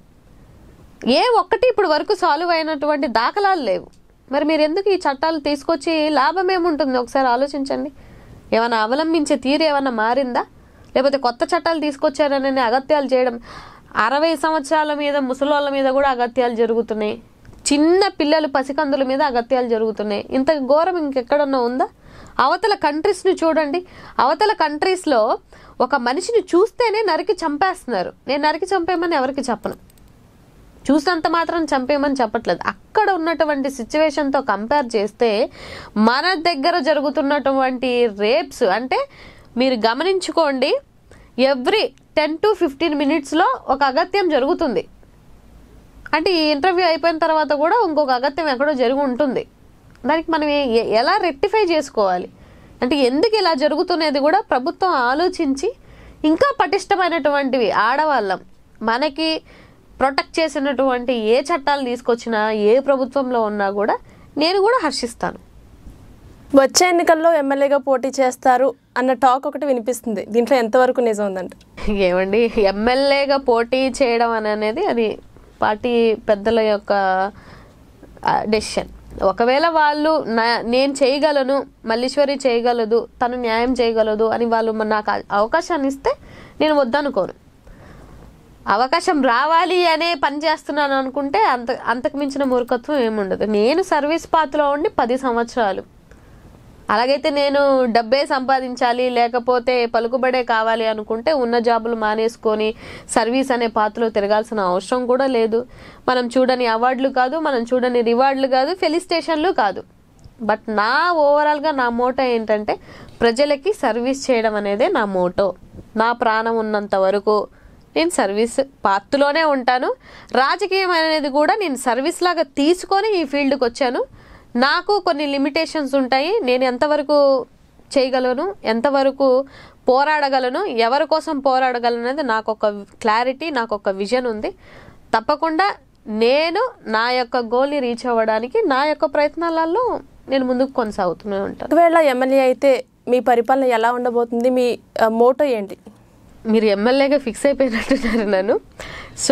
ఏ ఒక్కటి ఇప్పుడు వరకు సాల్వ్ అయినటువంటి దాఖలాలు లేవు మరి మీరు ఎందుకు ఈ చట్టాలు తీసుకొచ్చి లాభం ఏముంటుంది ఒకసారి ఆలోచించండి ఏమైనా అవలంబించే తీరు ఏమైనా మారిందా లేకపోతే కొత్త చట్టాలు తీసుకొచ్చారని అగత్యాలు చేయడం అరవై సంవత్సరాల మీద ముసలోళ్ళ మీద కూడా అగత్యాలు జరుగుతున్నాయి చిన్న పిల్లలు పసికందుల మీద అగత్యాలు జరుగుతున్నాయి ఇంత ఘోరం ఇంకెక్కడన్నా ఉందా అవతల కంట్రీస్ని చూడండి అవతల కంట్రీస్లో ఒక మనిషిని చూస్తేనే నరికి చంపేస్తున్నారు నేను నరికి చంపేయమని ఎవరికి చెప్పను చూసినంత మాత్రం చంపేయమని చెప్పట్లేదు అక్కడ ఉన్నటువంటి సిచ్యువేషన్తో కంపేర్ చేస్తే మన దగ్గర జరుగుతున్నటువంటి రేప్స్ అంటే మీరు గమనించుకోండి ఎవ్రీ టెన్ టు ఫిఫ్టీన్ మినిట్స్లో ఒక అగత్యం జరుగుతుంది అంటే ఈ ఇంటర్వ్యూ అయిపోయిన తర్వాత కూడా ఇంకొక అగత్యం ఎక్కడో జరిగి ఉంటుంది దానికి మనం ఏ- ఎ- ఎలా రెక్టిఫై చేసుకోవాలి అంటే ఎందుకు ఇలా జరుగుతున్నది కూడా ప్రభుత్వం ఆలోచించి ఇంకా పటిష్టమైనటువంటివి ఆడవాళ్ళం మనకి ప్రొటెక్ట్ చేసినటువంటి ఏ చట్టాలు తీసుకొచ్చినా ఏ ప్రభుత్వంలో ఉన్నా కూడా నేను కూడా హర్షిస్తాను వచ్చే ఎన్నికల్లో ఎమ్మెల్యేగా పోటీ చేస్తారు అన్న టాక్ ఒకటి వినిపిస్తుంది దీంట్లో ఎంతవరకు నిజం ఉందంట ఏమండి ఎమ్మెల్యేగా పోటీ చేయడం అని అనేది అది పార్టీ పెద్దల యొక్క డెసిషన్ ఒకవేళ వాళ్ళు నా నేను చేయగలను మల్లీశ్వరి చేయగలదు తను న్యాయం చేయగలదు అని వాళ్ళు మ- నాకు ఆ అవకాశాన్ని ఇస్తే నేను వద్దనుకోను అవకాశం రావాలి అనే పని చేస్తున్నాను అనుకుంటే అంత అంతకు మించిన మూర్ఖత్వం ఏముండదు నేను సర్వీస్ పాత్రలో ఉండి పది సంవత్సరాలు అలాగైతే నేను డబ్బే సంపాదించాలి లేకపోతే పలుకుబడే కావాలి అనుకుంటే ఉన్న జాబులు మానేసుకొని సర్వీస్ అనే పాత్రలో తిరగాల్సిన అవసరం కూడా లేదు మనం చూడని అవార్డులు కాదు మనం చూడని రివార్డులు కాదు ఫెలిస్టేషన్లు కాదు బట్ నా ఓవరాల్గా నా మోటో ఏంటంటే ప్రజలకి సర్వీస్ చేయడం అనేదే నా మోటో నా ప్రాణం ఉన్నంత వరకు నేను సర్వీస్ పాత్రలోనే ఉంటాను రాజకీయం అనేది కూడా నేను సర్వీస్ లాగా తీసుకొని ఈ ఫీల్డ్కి వచ్చాను నాకు కొన్ని లిమిటేషన్స్ ఉంటాయి నేను ఎంతవరకు చేయగలను ఎంతవరకు పోరాడగలను ఎవరి కోసం పోరాడగలను అనేది నాకు ఒక క్లారిటీ నాకు ఒక విజన్ ఉంది తప్పకుండా నేను నా యొక్క గోల్ని రీచ్ అవ్వడానికి నా యొక్క ప్రయత్నాలలో నేను ముందుకు కొనసాగుతూనే ఉంటాను ఒకవేళ ఎమ్మెల్యే అయితే మీ పరిపాలన ఎలా ఉండబోతుంది మీ ఆ, మోటో ఏంటి మీరు ఎమ్మెల్యేగా ఫిక్స్ అయిపోయినట్టున్నారు నన్ను సో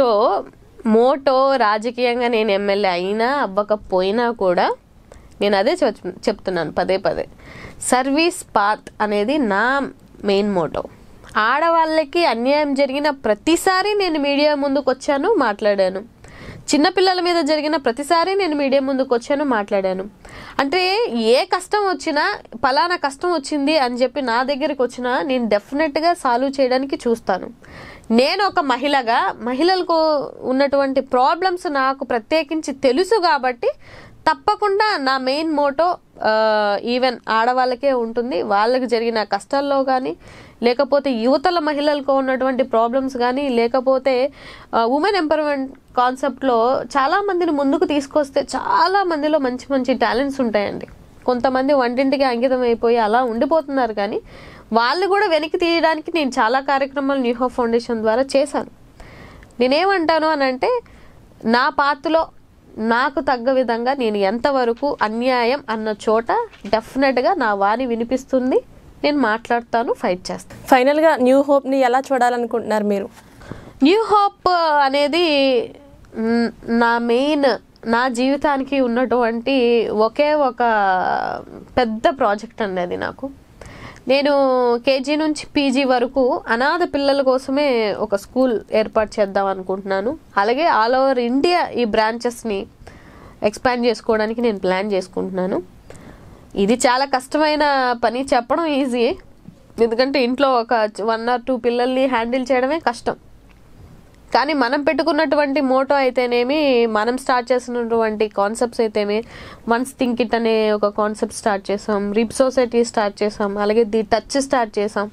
మోటో రాజకీయంగా నేను ఎమ్మెల్యే అయినా అవ్వకపోయినా కూడా నేను అదే చెప్- చెప్తున్నాను పదే పదే సర్వీస్ పాత్ అనేది నా మెయిన్ మోటో ఆడవాళ్ళకి అన్యాయం జరిగిన ప్రతిసారి నేను మీడియా ముందుకు వచ్చాను మాట్లాడాను చిన్నపిల్లల మీద జరిగిన ప్రతిసారి నేను మీడియా ముందుకు వచ్చాను మాట్లాడాను అంటే ఏ కష్టం వచ్చినా పలానా కష్టం వచ్చింది అని చెప్పి నా దగ్గరికి వచ్చినా నేను డెఫినెట్గా సాల్వ్ చేయడానికి చూస్తాను నేను ఒక మహిళగా మహిళలకు ఉన్నటువంటి ప్రాబ్లమ్స్ నాకు ప్రత్యేకించి తెలుసు కాబట్టి తప్పకుండా నా మెయిన్ మోటో ఈవెన్ ఆడవాళ్ళకే ఉంటుంది వాళ్ళకి జరిగిన కష్టాల్లో కానీ లేకపోతే యువతల మహిళలకు ఉన్నటువంటి ప్రాబ్లమ్స్ కానీ లేకపోతే ఉమెన్ ఎంపవర్మెంట్ కాన్సెప్ట్లో చాలా మందిని ముందుకు తీసుకొస్తే చాలా మందిలో మంచి మంచి టాలెంట్స్ ఉంటాయండి కొంతమంది వంటింటికి అంకితం అయిపోయి అలా ఉండిపోతున్నారు కానీ వాళ్ళు కూడా వెనక్కి తీయడానికి నేను చాలా కార్యక్రమాలు న్యూ హోప్ ఫౌండేషన్ ద్వారా చేశాను నేనేమంటాను అని అంటే నా పాత్రలో నాకు తగ్గ విధంగా నేను ఎంతవరకు అన్యాయం అన్న చోట డెఫినెట్గా నా వాణి వినిపిస్తుంది నేను మాట్లాడతాను ఫైట్ చేస్తాను ఫైనల్గా న్యూ హోప్ని ఎలా చూడాలనుకుంటున్నారు మీరు న్యూ హోప్ అనేది మ్, నా మెయిన్ నా జీవితానికి ఉన్నటువంటి ఒకే ఒక పెద్ద ప్రాజెక్ట్ అండి అది నాకు నేను కేజీ నుంచి పీజీ వరకు అనాథ పిల్లల కోసమే ఒక స్కూల్ ఏర్పాటు చేద్దాం అనుకుంటున్నాను అలాగే ఆల్ ఓవర్ ఇండియా ఈ బ్రాంచెస్ని ఎక్స్పాండ్ చేసుకోవడానికి నేను ప్లాన్ చేసుకుంటున్నాను ఇది చాలా కష్టమైన పని చెప్పడం ఈజీ ఎందుకంటే ఇంట్లో ఒక వన్ ఆర్ టూ పిల్లల్ని హ్యాండిల్ చేయడమే కష్టం కానీ మనం పెట్టుకున్నటువంటి మోటో అయితేనేమి మనం స్టార్ట్ చేసినటువంటి కాన్సెప్ట్స్ అయితేమి వన్స్ థింక్ ఇట్ అనే ఒక కాన్సెప్ట్ స్టార్ట్ చేసాం రిప్ సొసైటీ స్టార్ట్ చేసాం అలాగే ది టచ్ స్టార్ట్ చేసాం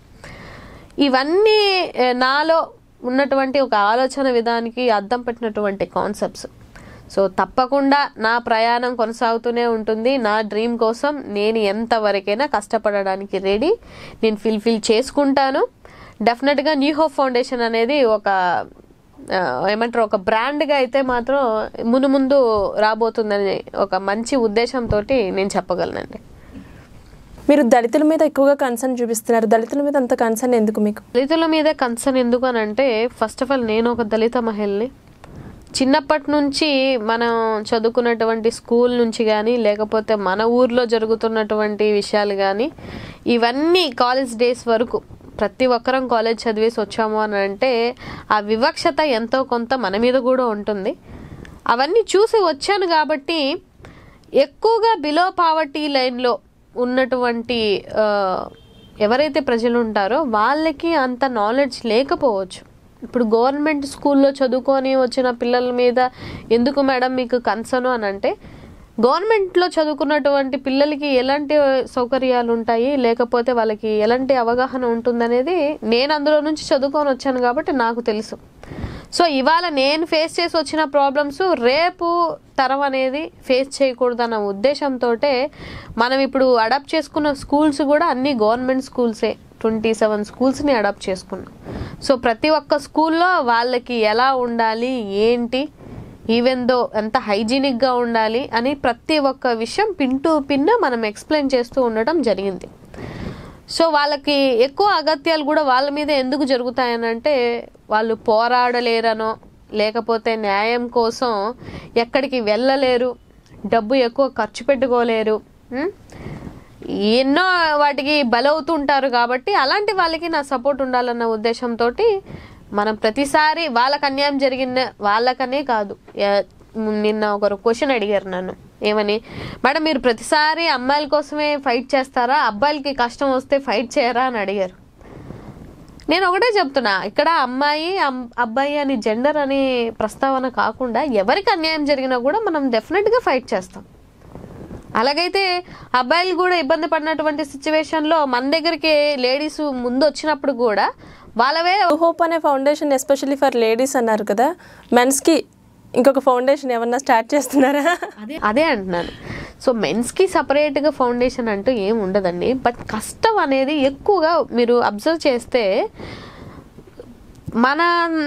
ఇవన్నీ ఏ, నాలో ఉన్నటువంటి ఒక ఆలోచన విధానికి అద్దం పెట్టినటువంటి కాన్సెప్ట్స్ సో తప్పకుండా నా ప్రయాణం కొనసాగుతూనే ఉంటుంది నా డ్రీమ్ కోసం నేను ఎంతవరకైనా కష్టపడడానికి రెడీ నేను ఫిల్ఫిల్ చేసుకుంటాను డెఫినెట్గా న్యూ హోప్ ఫౌండేషన్ అనేది ఒక ఆ, ఏమంటారు ఒక బ్రాండ్గా అయితే మాత్రం మును ముందు రాబోతుందని ఒక మంచి ఉద్దేశంతో నేను చెప్పగలనండి మీరు దళితుల మీద ఎక్కువగా కన్సర్న్ చూపిస్తున్నారు దళితుల మీద అంత కన్సర్న్ ఎందుకు మీకు దళితుల మీద కన్సర్న్ ఎందుకు అని అంటే ఫస్ట్ ఆఫ్ ఆల్ నేను ఒక దళిత మహిళని చిన్నప్పటి నుంచి మనం చదువుకున్నటువంటి స్కూల్ నుంచి కానీ లేకపోతే మన ఊర్లో జరుగుతున్నటువంటి విషయాలు కానీ ఇవన్నీ కాలేజ్ డేస్ వరకు ప్రతి ఒక్కరం కాలేజ్ చదివేసి వచ్చాము అని అంటే ఆ వివక్షత ఎంతో కొంత మన మీద కూడా ఉంటుంది అవన్నీ చూసి వచ్చాను కాబట్టి ఎక్కువగా బిలో పావర్టీ లైన్లో ఉన్నటువంటి ఆ, ఎవరైతే ప్రజలు ఉంటారో వాళ్ళకి అంత నాలెడ్జ్ లేకపోవచ్చు ఇప్పుడు గవర్నమెంట్ స్కూల్లో చదువుకొని వచ్చిన పిల్లల మీద ఎందుకు మేడం మీకు కన్సర్న్ అని అంటే గవర్నమెంట్లో చదువుకున్నటువంటి పిల్లలకి ఎలాంటి సౌకర్యాలు ఉంటాయి లేకపోతే వాళ్ళకి ఎలాంటి అవగాహన ఉంటుందనేది నేను అందులో నుంచి చదువుకొని వచ్చాను కాబట్టి నాకు తెలుసు సో ఇవాళ నేను ఫేస్ చేసి వచ్చిన ప్రాబ్లమ్స్ రేపు తరం అనేది ఫేస్ చేయకూడదన్న ఉద్దేశంతో మనం ఇప్పుడు అడాప్ట్ చేసుకున్న స్కూల్స్ కూడా అన్ని గవర్నమెంట్ స్కూల్సే ట్వంటీ సెవెన్ స్కూల్స్ని అడాప్ట్ చేసుకున్నాం సో ప్రతి ఒక్క స్కూల్లో వాళ్ళకి ఎలా ఉండాలి ఏంటి ఈవెన్ దో ఎంత హైజీనిక్గా ఉండాలి అని ప్రతి ఒక్క విషయం పిన్ టు పిన్ మనం ఎక్స్ప్లెయిన్ చేస్తూ ఉండటం జరిగింది సో వాళ్ళకి ఎక్కువ అగత్యాలు కూడా వాళ్ళ మీద ఎందుకు జరుగుతాయనంటే వాళ్ళు పోరాడలేరనో లేకపోతే న్యాయం కోసం ఎక్కడికి వెళ్ళలేరు డబ్బు ఎక్కువ ఖర్చు పెట్టుకోలేరు ఉం? ఎన్నో వాటికి బలవుతుంటారు కాబట్టి అలాంటి వాళ్ళకి నా సపోర్ట్ ఉండాలన్న ఉద్దేశంతో మనం ప్రతిసారి వాళ్ళకి అన్యాయం జరిగిన వాళ్ళకనే కాదు ఎ- నిన్న ఒకరు క్వశ్చన్ అడిగారు నన్ను ఏమని మేడం మీరు ప్రతిసారి అమ్మాయిల కోసమే ఫైట్ చేస్తారా అబ్బాయిలకి కష్టం వస్తే ఫైట్ చేయరా అని అడిగారు నేను ఒకటే చెప్తున్నా ఇక్కడ అమ్మాయి అమ్- అబ్బాయి అని జెండర్ అని ప్రస్తావన కాకుండా ఎవరికి అన్యాయం జరిగినా కూడా మనం డెఫినెట్గా ఫైట్ చేస్తాం అలాగైతే అబ్బాయిలు కూడా ఇబ్బంది పడినటువంటి సిచ్యువేషన్లో మన దగ్గరికి లేడీస్ ముందు వచ్చినప్పుడు కూడా వాళ్ళవే హోప్ అనే ఫౌండేషన్ ఎస్పెషల్లీ ఫర్ లేడీస్ అన్నారు కదా మెన్స్కి ఇంకొక ఫౌండేషన్ ఏమన్నా స్టార్ట్ చేస్తున్నారా అదే అదే అంటున్నాను సో మెన్స్కి సపరేట్గా ఫౌండేషన్ అంటూ ఏం ఉండదండి బట్ కష్టం అనేది ఎక్కువగా మీరు అబ్జర్వ్ చేస్తే మన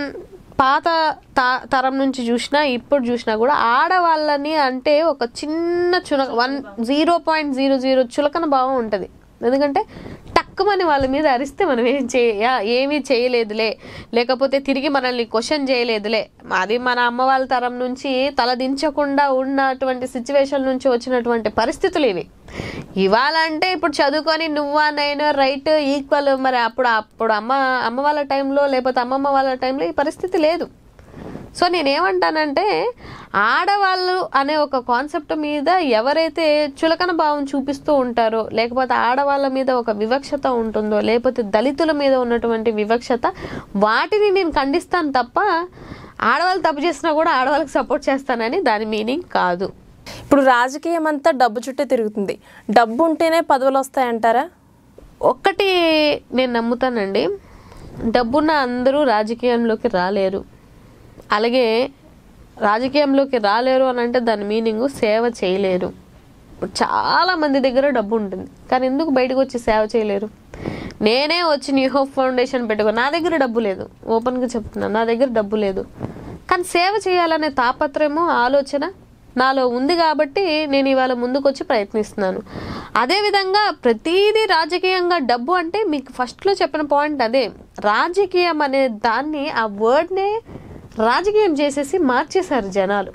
పాత త- తరం నుంచి చూసినా ఇప్పుడు చూసినా కూడా ఆడవాళ్ళని అంటే ఒక చిన్న చులక one zero point zero zero చులకన భావం ఉంటుంది ఎందుకంటే టక్కుమని వాళ్ళ మీద అరిస్తే మనం ఏం చేయ ఏమీ చేయలేదులే లేకపోతే తిరిగి మనల్ని క్వశ్చన్ చేయలేదులే అది మన అమ్మ వాళ్ళ తరం నుంచి తలదించకుండా ఉన్నటువంటి సిచ్యువేషన్ నుంచి వచ్చినటువంటి పరిస్థితులు ఇవి ఇవాళ అంటే ఇప్పుడు చదువుకొని నువ్వా నేను రైట్ ఈక్వల్ మరి అప్పుడు అప్పుడు అమ్మ అమ్మ వాళ్ళ టైంలో లేకపోతే అమ్మమ్మ వాళ్ళ టైంలో ఈ పరిస్థితి లేదు సో నేనేమంటానంటే ఆడవాళ్ళు అనే ఒక కాన్సెప్ట్ మీద ఎవరైతే చులకన భావం చూపిస్తూ ఉంటారో లేకపోతే ఆడవాళ్ళ మీద ఒక వివక్షత ఉంటుందో లేకపోతే దళితుల మీద ఉన్నటువంటి వివక్షత వాటిని నేను ఖండిస్తాను తప్ప ఆడవాళ్ళు తప్పు చేసినా కూడా ఆడవాళ్ళకి సపోర్ట్ చేస్తానని దాని మీనింగ్ కాదు ఇప్పుడు రాజకీయం అంతా డబ్బు చుట్టే తిరుగుతుంది డబ్బు ఉంటేనే పదవులు వస్తాయంటారా ఒక్కటి నేను నమ్ముతానండి డబ్బున్న అందరూ రాజకీయంలోకి రాలేరు అలాగే రాజకీయంలోకి రాలేరు అని అంటే దాని మీనింగ్ సేవ చేయలేరు ఇప్పుడు చాలా మంది దగ్గర డబ్బు ఉంటుంది కానీ ఎందుకు బయటకు వచ్చి సేవ చేయలేరు నేనే వచ్చి న్యూ హోప్ ఫౌండేషన్ పెట్టుకో నా దగ్గర డబ్బు లేదు ఓపెన్గా చెప్తున్నాను నా దగ్గర డబ్బు లేదు కానీ సేవ చేయాలనే తాపత్రయము ఆలోచన నాలో ఉంది కాబట్టి నేను ఇవాళ ముందుకొచ్చి ప్రయత్నిస్తున్నాను అదేవిధంగా ప్రతిదీ రాజకీయంగా డబ్బు అంటే మీకు ఫస్ట్లో చెప్పిన పాయింట్ అదే రాజకీయం అనే దాన్ని ఆ వర్డ్నే రాజకీయం చేసేసి మార్చేశారు జనాలు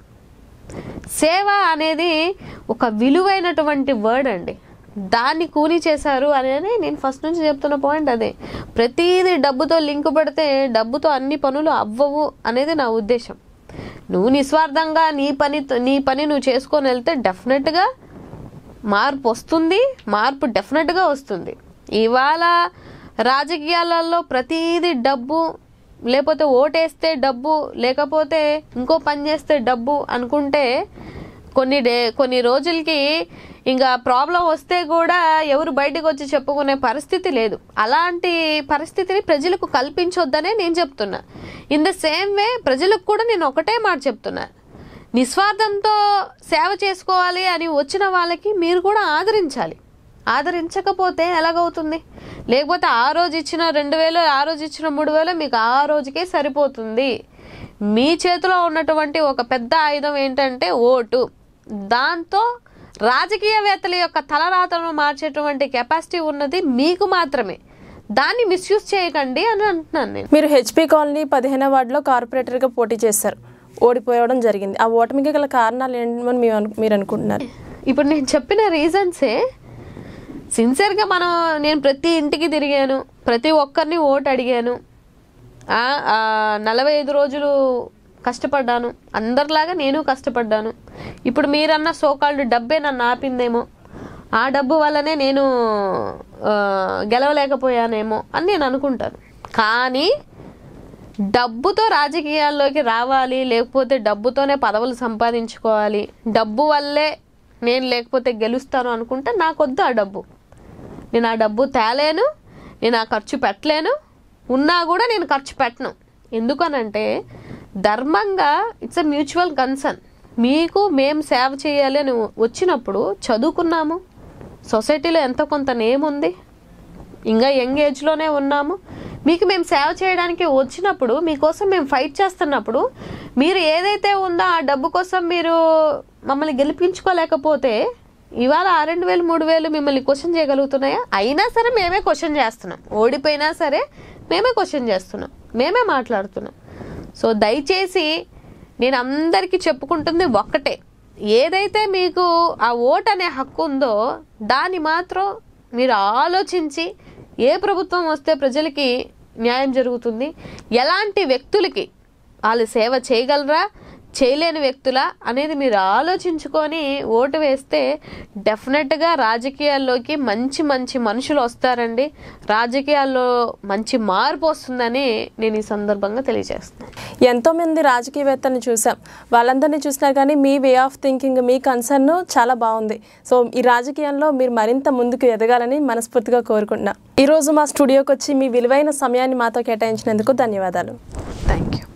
సేవ అనేది ఒక విలువైనటువంటి వర్డ్ అండి దాన్ని కూని చేశారు అనేది నేను ఫస్ట్ నుంచి చెప్తున్న పాయింట్ అదే ప్రతిదీ డబ్బుతో లింక్ పెడితే డబ్బుతో అన్ని పనులు అవ్వవు అనేది నా ఉద్దేశం నువ్వు నిస్వార్థంగా నీ పని నీ పని నువ్వు చేసుకొని వెళ్తే డెఫినెట్గా మార్పు వస్తుంది మార్పు డెఫినెట్గా వస్తుంది ఇవాళ రాజకీయాలలో ప్రతిదీ డబ్బు లేకపోతే ఓటేస్తే డబ్బు లేకపోతే ఇంకో పని చేస్తే డబ్బు అనుకుంటే కొన్ని డే కొన్ని రోజులకి ఇంకా ప్రాబ్లం వస్తే కూడా ఎవరు బయటకు వచ్చి చెప్పుకునే పరిస్థితి లేదు అలాంటి పరిస్థితిని ప్రజలకు కల్పించొద్దనే నేను చెప్తున్నా ఇన్ ద సేమ్ వే ప్రజలకు కూడా నేను ఒకటే మాట చెప్తున్నా నిస్వార్థంతో సేవ చేసుకోవాలి అని వచ్చిన వాళ్ళకి మీరు కూడా ఆదరించాలి ఆదరించకపోతే ఎలాగవుతుంది లేకపోతే ఆ రోజు ఇచ్చిన రెండు వేలు ఆ రోజు ఇచ్చిన మూడు వేలు మీకు ఆ రోజుకే సరిపోతుంది మీ చేతిలో ఉన్నటువంటి ఒక పెద్ద ఆయుధం ఏంటంటే ఓటు దాంతో రాజకీయవేత్తల యొక్క తలరాతలను మార్చేటువంటి కెపాసిటీ ఉన్నది మీకు మాత్రమే దాన్ని మిస్యూజ్ చేయకండి అని అంటున్నాను నేను మీరు హెచ్పి కాలనీ పదిహేనో వార్డులో కార్పొరేటర్గా పోటీ చేశారు ఓడిపోవడం జరిగింది ఆ ఓటమికి గల కారణాలు ఏంటని మీరు అను- మీరు అనుకుంటున్నారు ఇప్పుడు నేను చెప్పిన రీజన్సే సిన్సియర్గా మనం నేను ప్రతి ఇంటికి తిరిగాను ప్రతి ఒక్కరిని ఓటు అడిగాను ఆ, ఆ, నలభై ఐదు రోజులు కష్టపడ్డాను అందరిలాగా నేను కష్టపడ్డాను ఇప్పుడు మీరన్న సోకాల్డ్ డబ్బే నన్ను ఆపిందేమో ఆ డబ్బు వల్లనే నేను ఆ, గెలవలేకపోయానేమో అని నేను అనుకుంటాను కానీ డబ్బుతో రాజకీయాల్లోకి రావాలి లేకపోతే డబ్బుతోనే పదవులు సంపాదించుకోవాలి డబ్బు వల్లే నేను లేకపోతే గెలుస్తాను అనుకుంటే నాకొద్దు ఆ డబ్బు నేను ఆ డబ్బు తేలేను నేను ఆ ఖర్చు పెట్టలేను ఉన్నా కూడా నేను ఖర్చు పెట్టను ఎందుకనంటే ధర్మంగా ఇట్స్ ఎ మ్యూచువల్ కన్సర్న్ మీకు మేము సేవ చేయాలి అని వచ్చినప్పుడు చదువుకున్నాము సొసైటీలో ఎంత కొంత నేమ్ ఉంది ఇంకా యంగ్ ఏజ్లోనే ఉన్నాము మీకు మేము సేవ చేయడానికి వచ్చినప్పుడు మీకోసం మేము ఫైట్ చేస్తున్నప్పుడు మీరు ఏదైతే ఉందో ఆ డబ్బు కోసం మీరు మమ్మల్ని గెలిపించుకోలేకపోతే ఇవాళ ఆ రెండు వేలు మూడు వేలు మిమ్మల్ని క్వశ్చన్ చేయగలుగుతున్నాయా అయినా సరే మేమే క్వశ్చన్ చేస్తున్నాం ఓడిపోయినా సరే మేమే క్వశ్చన్ చేస్తున్నాం మేమే మాట్లాడుతున్నాం సో దయచేసి నేను అందరికీ చెప్పుకుంటుంది ఒక్కటే ఏదైతే మీకు ఆ ఓట్ అనే హక్కు ఉందో దాన్ని మాత్రం మీరు ఆలోచించి ఏ ప్రభుత్వం వస్తే ప్రజలకి న్యాయం జరుగుతుంది ఎలాంటి వ్యక్తులకి వాళ్ళు సేవ చేయగలరా చేయలేని వ్యక్తుల అనేది మీరు ఆలోచించుకొని ఓటు వేస్తే డెఫినెట్గా రాజకీయాల్లోకి మంచి మంచి మనుషులు వస్తారండి రాజకీయాల్లో మంచి మార్పు వస్తుందని నేను ఈ సందర్భంగా తెలియజేస్తున్నాను ఎంతో మంది రాజకీయవేత్తలను చూసాం వాళ్ళందరినీ చూసినా కానీ మీ వే ఆఫ్ థింకింగ్ మీ కన్సర్న్ చాలా బాగుంది సో ఈ రాజకీయంలో మీరు మరింత ముందుకు ఎదగాలని మనస్ఫూర్తిగా కోరుకుంటున్నా ఈరోజు మా స్టూడియోకి వచ్చి మీ విలువైన సమయాన్ని మాతో కేటాయించినందుకు ధన్యవాదాలు థ్యాంక్ యూ